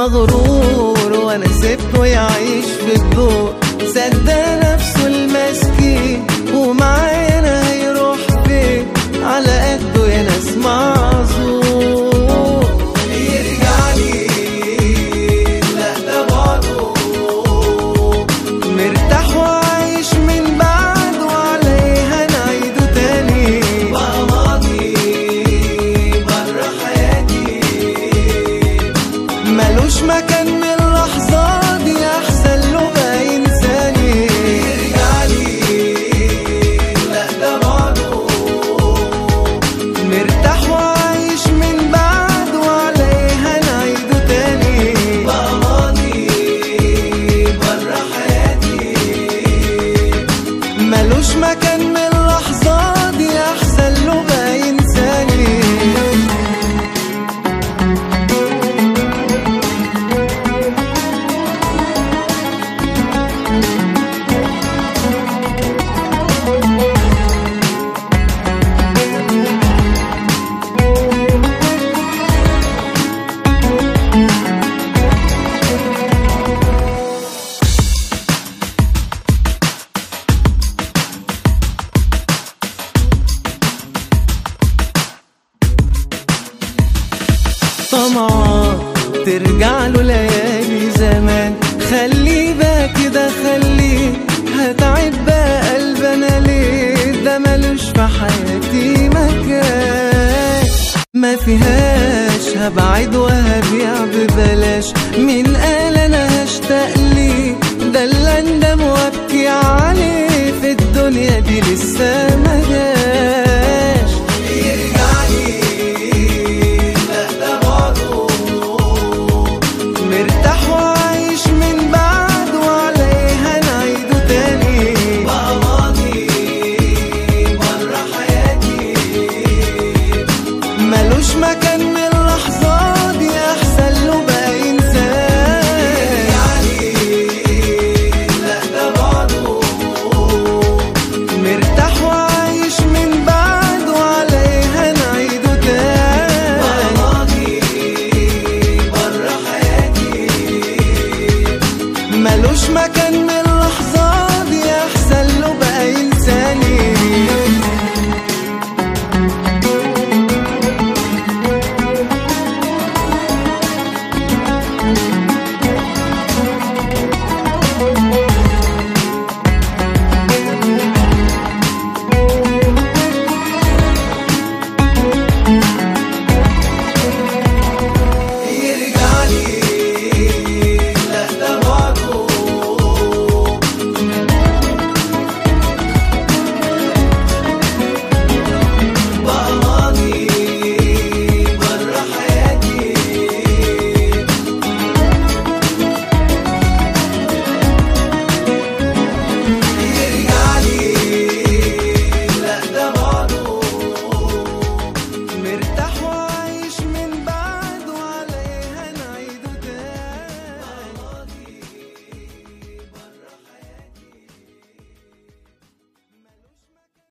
مغرور وانا سبته يعيش في الدور صدق نفسه المسكين ومعانا هيروح فين على قده يا ناس معذور يرجع لي لا ده بعده مرتاح وعايش من بعده عليه هنعيده تاني بقى ماضي بره حياتي ملوش مكان من اللحظة دي أحسن له بقى إنساني يرجع لي لا ده بعده مرتاح وعايش من بعده عليه هنعيده تاني بقى ماضي بره حياتي ملوش مكان من اللحظة دي أحسن له بقى إنساني طمعان ترجع له ليالي زمان خليه بقى كده خليه هتعب بقى قلب انا ليه ده ملوش في حياتي مكان ما فيهاش هبعد وهبيع ببلاش مين قال انا هشتاق ليه ده اللي اندم وابكي عليه في الدنيا دي لسه ما جاش يرجع لي لا ده بعده مرتاح وعايش من بعده عليه هنعيده تاني بقى ماضي بره حياتي ملوش مكان